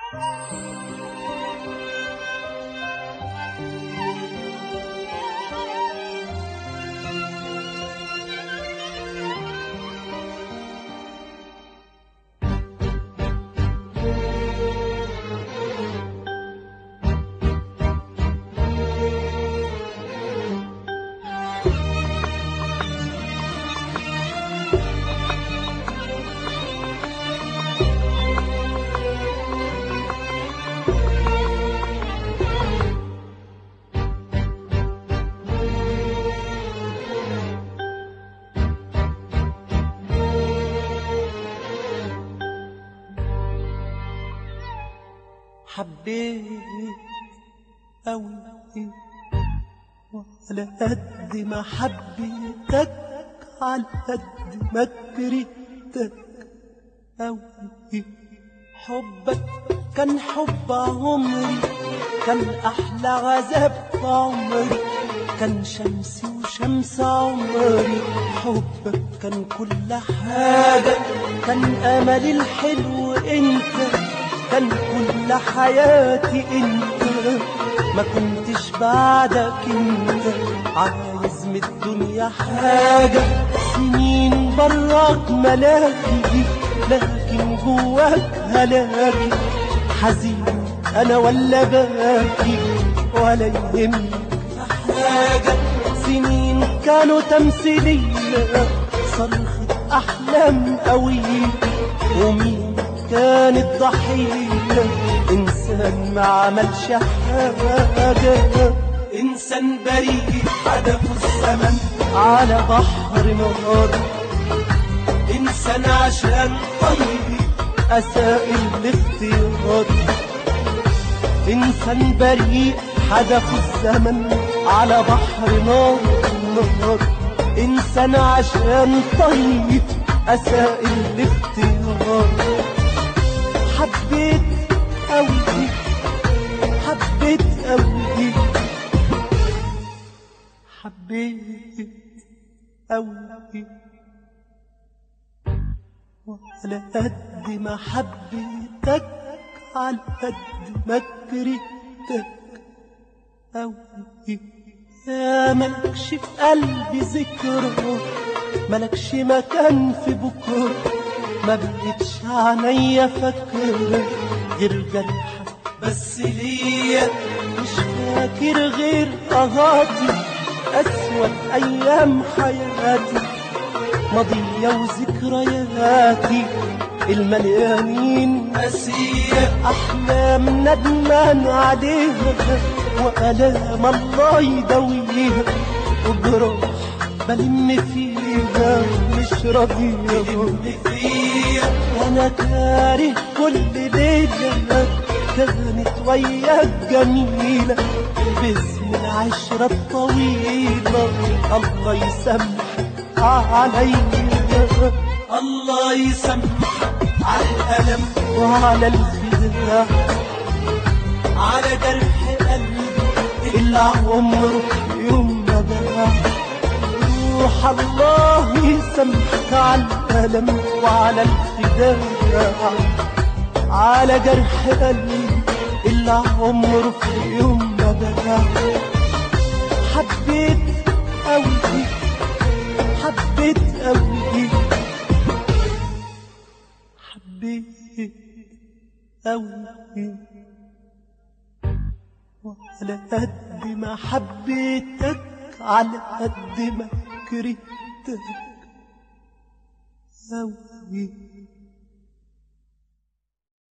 حبيت أوي وعلى قد ما حبيتك على قد ما كرهتك أوي حبك كان حب عمري كان أحلى عذاب في عمري كان شمسي وشمس عمري حبك كان كل حاجة كان أملي الحلو انت كان كل حياتي انت ما كنتش بعدك انت عايز من الدنيا حاجة سنين براك ملاكي لكن جواك هلاكي حزين انا ولا باكي ولا يهمني حاجة سنين كانوا تمثيلية صرخة أحلام قوية ومين كان الضحية إنسان ما عملش حاجة إنسان بريء هدفه الزمن على بحر نار إنسان عشان طيب أساء الاختيار إنسان بريء حدفه الزمن على بحر نار نار إنسان عشان طيب أساء الاختيار حبيت أوي حبيت أوي حبيت أوي وعلى قد ما حبيتك على قد ما كرهتك أوي يا ملكش في قلبي ذكرى ملكش مكان في بكرة ما بقتش عينيا فاكرة غير جرحك بس ليا مش فاكر غير قهاتي أسود أيام حياتي ماضية وذكرياتي المليانين نسية أحلام ندمان عليها وألام الله يداويها وجراح بلم فيها مش راضية بلم فيها أنا كاره كل ليلة كانت وياك جميلة باسم العشرة الطويلة الله يسامحك عليا الله يسامحك على الألم وعلى الخداع على جرح قلبي اللي عمره يوم ما باع روح الله يسامحك على الألم وعلى الخداع على جرح قلبي اللي عمره في يوم ما باع حبيت أوي حبيت أوي حبيت أوي وعلى قد ما حبيتك على قد ما كرهتك أوي